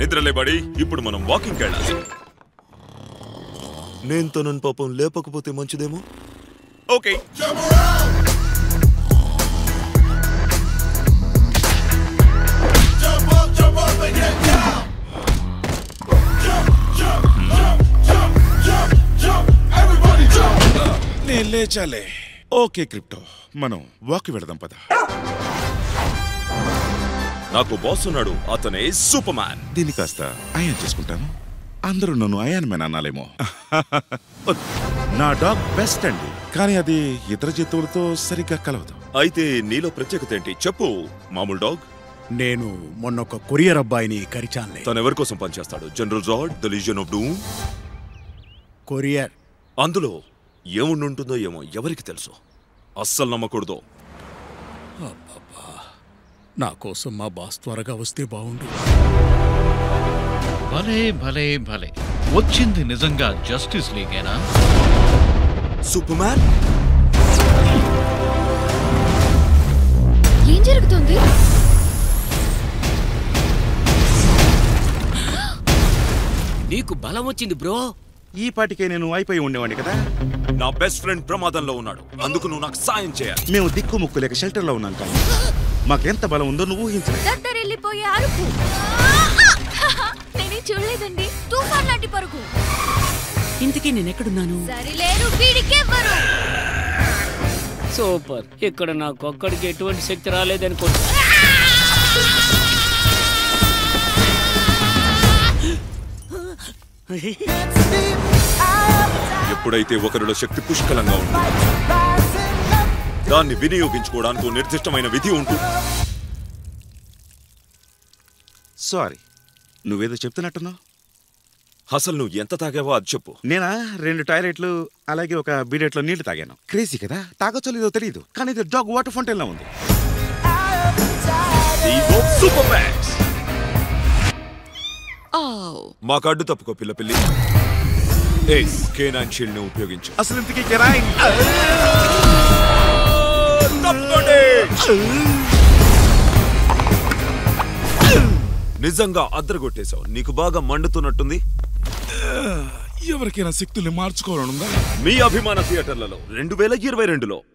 నిద్రలేబడి ఇప్పుడు మనం వాకింగ్ వెళ్ళాలి నేను తనని పాపం లేపకపోతే మంచిదేమో ఓకే నేను లేచాలే ఓకే క్రిప్టో మనం వాక్ వెళదాం పద నాకు బాస్ ఉన్నాడు అతనే సూపర్ మ్యాన్ దీన్ని కాస్త అయాన్ చేసుకుంటాను అందరూ నన్ను అయాన్ మ్యాన్ అనాలేమో వద్దు. నా డాగ్ బెస్ట్ అండి కానీ అది ఇతర జంతువులతో సరిగ్గా కలవదు అయితే నీలో ప్రత్యేకత ఏంటి చెప్పు మామూలు డాగ్ నేను మొన్న ఒక కొరియర్ అబ్బాయిని కరిచానులే తను ఎవరి కోసం పనిచేస్తాడు general Jard the legion of doom courier అందులో ఏముండి ఉంటుందో ఏమో ఎవరికి తెలుసు అస్సలు నమ్మకూడదు నా కోసం మా బాస్ త్వరగా వస్తే బాగుండు భలే భలే భలే వచ్చింది నిజంగా జస్టిస్ లీగేనా సూపర్ మ్యాన్ ఏం జరుగుతుంది నీకు బలం వచ్చింది బ్రో ఈ పాటికే నేను అయిపోయి ఉండేవాడిని కదా నా బెస్ట్ ఫ్రెండ్ ప్రమాదంలో ఉన్నాడు అందుకు నువ్వు నాకు సాయం చేయాలి మేము దిక్కు ముక్కు లేక షెల్టర్లో ఉన్నాం కానీ మాకెంత బలం ఉందో నువ్వు ఊహించలే దద్దరెళ్ళిపోయే అరుపు నేనే చూడలేదండి తుఫాన్ లాంటి పరుగు ఇంతకీ నేనెక్కడున్నాను సరిలేరు వీడికెవ్వరు సూపర్ ఇక్కడ నాకు ఒక్కడికి ఎటువంటి శక్తి రాలేదనుకో ఎప్పుడైతే ఒకరిలో శక్తి పుష్కలంగా ఉంటుంది దాన్ని వినియోగించుకోవడానికి ఓ నిర్దిష్టమైన విధి ఉంటుంది సారీ నువ్వేదో చెప్తున్నట్టున్నావు అసలు నువ్వు ఎంత తాగావో అది చెప్పు నేనా రెండు టాయిలెట్లు అలాగే ఒక బీడెట్లో నీళ్లు తాగాను క్రేజీ కదా తాగొచ్చో లేదో తెలియదు కానీ ఇది డాగ్ వాటర్ ఫౌంటైన్ లో ఉంది ఇదిగో సూపర్ మ్యాక్స్ మాకు అడ్డు తప్పుకో పిల్ల పిల్లి ఏస్ కేనాన్ షీల్డ్ ని ఉపయోగించు అసలు ఇంతకీ కెరాయిన్ తప్పుకోండి నిజంగా అద్దరగొట్టేశావు నీకు బాగా మండుతున్నట్టుంది ఎవరికైనా శక్తుల్ని మార్చుకోవాలనుందా మీ అభిమాన థియేటర్లలో రెండు వేల ఇరవై రెండులో